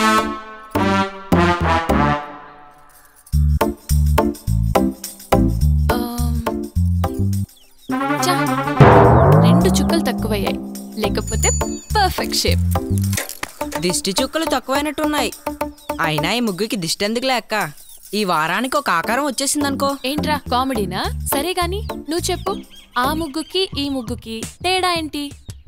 ఆమ్, చా, రెండు చుక్కలు తక్కువయ్యాయి లేకపోతే పర్ఫెక్ట్ షేప్ దిష్టి చుక్కలు తక్కువైనట్టున్నాయి అయినా ఈ ముగ్గుకి దిష్టి ఎందుకు లేక్క ఈ వారానికి ఒక ఆకారం వచ్చేసిందనుకో ఏంట్రా కామెడీనా సరే గాని నువ్వు చెప్పు ఆ ముగ్గుకి ఈ ముగ్గుకి తేడా ఏంటి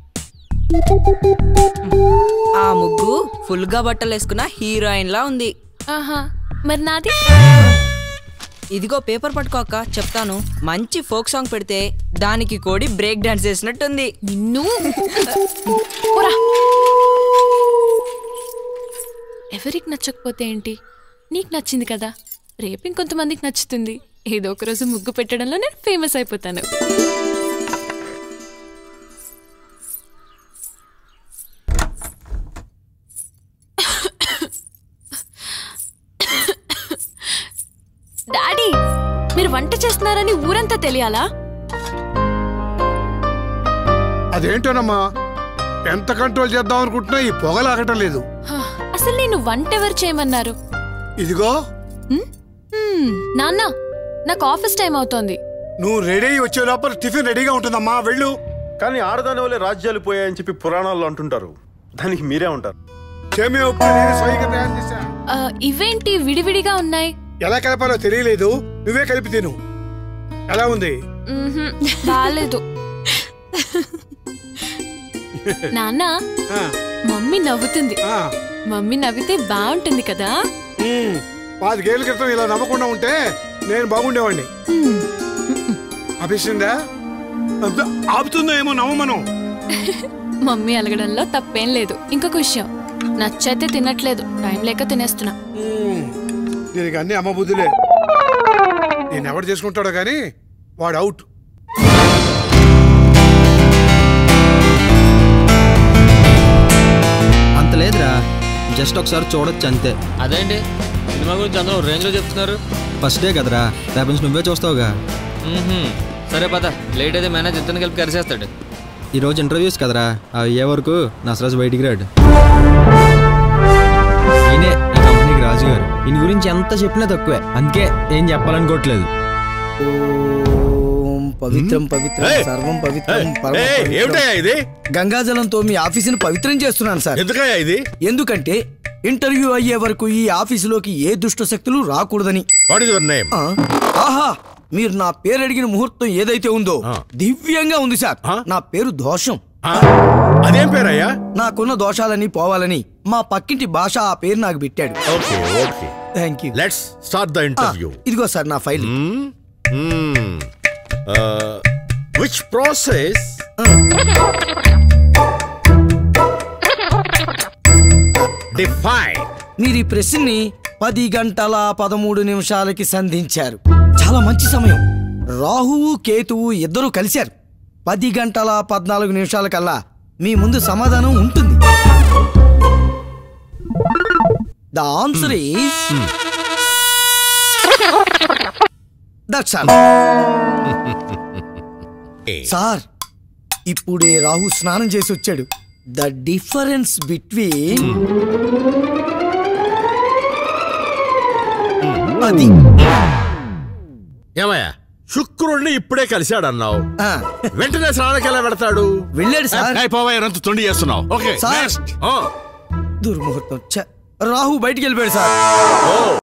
ఆ ముగ్గు ఫుల్ గా బట్టలు వేసుకున్న హీరోయిన్ లా ఉంది ఆహా మరి నాది ఇదిగో పేపర్ పట్టుకోక చెప్తాను మంచి ఫోక్ సాంగ్ పెడితే దానికి కోడి బ్రేక్ డాన్స్ చేసినట్టుంది నిన్ను పోరా. ఎవరికి నచ్చకపోతే ఏంటి నీకు నచ్చింది కదా రేపు ఇంకొంతమందికి నచ్చుతుంది ఏదో ఒక రోజు ముగ్గు పెట్టడంలో నేను ఫేమస్ అయిపోతాను డాడీ మీరు వంట చేస్తున్నారని ఊరంతా తెలియాలా అదేంటోనమ్మా ఎంత కంట్రోల్ చేద్దాం అనుకుంటున్నా ఈ పొగలాగటం లేదు హ, అసలు నేను వంట ఎవరు చేయమన్నారు ఇదిగో హ్మ్? హ్మ్, నాన్న నాకు ఆఫీస్ టైం అవుతోంది నువ్వు రెడీ అయ్యి వచ్చే లోపల టిఫిన్ రెడీగా ఉంటుందమ్మా వెళ్ళు కానీ ఆడదాని వల్లే రాజ్యాలు పోయాయని చెప్పి పురాణాల్లో అంటుంటారు దానికి మీరే ఉంటారు సేమియా ఉప్పు నేను స్వయంగా తయారు చేశా ఆ, ఇవేంటి విడివిడిగా ఉన్నాయి ఎలా కలపాలో తెలియలేదు నువ్వే కలిపి తిను ఎలా ఉంది మ్మ్హ్మ్, బాలేదు నాన్న ఆ, మమ్మీ నవ్వుతుంది ఆ, మమ్మీ నవ్వితే బాగుంటుంది కదా ఉమ్, పాతికేళ్ల క్రితం ఇలా నమ్మకుండా ఉంటే నేను బాగుండేవాడిని హ్మ్, ఆపేసిందా అబ్బా, ఆపుతుందో ఏమో నమ్మమను మమ్మీ అలగడంలో తప్పేం లేదు ఇంకొక విషయం నచ్చైతే తినట్లేదు టైం లేక తినేస్తున్నా ఉమ్, దీనికి అన్ని అమ్మ బుద్ధులే నేను ఎవడు చేసుకుంటాడో కానీ వాడు అవుట్ అంత లేదురా జస్ట్ ఒకసారి చూడొచ్చు అంతే అదేంటి సినిమా గురించి అందరూ రేంజ్లో చెప్తున్నారు ఫస్ట్ డే కదరా రేపు నుంచి నువ్వే చూస్తావుగా మ్మ్హ్మ్. సరే పద లేట్ అయితే మేనేజ్ ఇద్దరిని కలిపి కరిసేస్తాడు ఈరోజు ఇంటర్వ్యూస్ కదరా అవి ఏ వరకు నసరాజు బయటికి రాడు ఈయనే ఈ కంపెనీకి రాజు గారు ఈయన గురించి ఎంత చెప్పినా తక్కువే అందుకే ఏం చెప్పాలనుకోవట్లేదు ఓం పవిత్రం పవిత్రం ఏయ్! సర్వం పవిత్రం పరమ ఏయ్, పవిత్రం. ఏమిటయ్యా ఇది గంగాజలంతో మీ ఆఫీసుని పవిత్రం చేస్తున్నాను సార్ ఎందుకయ్యా ఇది ఎందుకంటే ఇంటర్వ్యూ అయ్యే వరకు ఈ ఆఫీసులోకి ఏ దుష్ట శక్తులు రాకూడదని వాట్ ఇస్ యువర్ నేమ్ ఆ, ఆహా మీరు నా పేరు అడిగిన ముహూర్తం ఏదైతే ఉందో ఆ. దివ్యంగా ఉంది సార్ ఆ? నా పేరు దోషం అదేం పేరయ్యా నాకున్న దోషాలని పోవాలని మా పక్కింటి భాష ఆ పేరు నాకు పెట్టాడు okay okay thank you let's start the interview ఇదిగో సార్ నా ఫైల్ విచ్ ప్రాసెస్ డిఫైన్ మీరు ఈ ప్రశ్నని పది గంటల పదమూడు నిమిషాలకి సంధించారు చాలా మంచి సమయం రాహువు కేతువు ఇద్దరూ కలిశారు పది గంటల పద్నాలుగు నిమిషాల కల్లా మీ ముందు సమాధానం ఉంటుంది the answer is that's all sir ఇప్పుడే రాహు స్నానం చేసి వచ్చాడు ద డిఫరెన్స్ బిట్వీన్ అది ఏమయ్యా శుక్రుడిని ఇప్పుడే కలిశాడన్నావు ఆ, వెంటనే స్నానానికి ఎలా పెడతాడు వెళ్ళాడు సార్ పోవా ఎంత తొండి చేస్తున్నావు ఓకే సార్. నెక్స్ట్ దుర్ముహూర్తం ఛ, రాహు బయటికి వెళ్ళిపోయాడు సార్ ఓ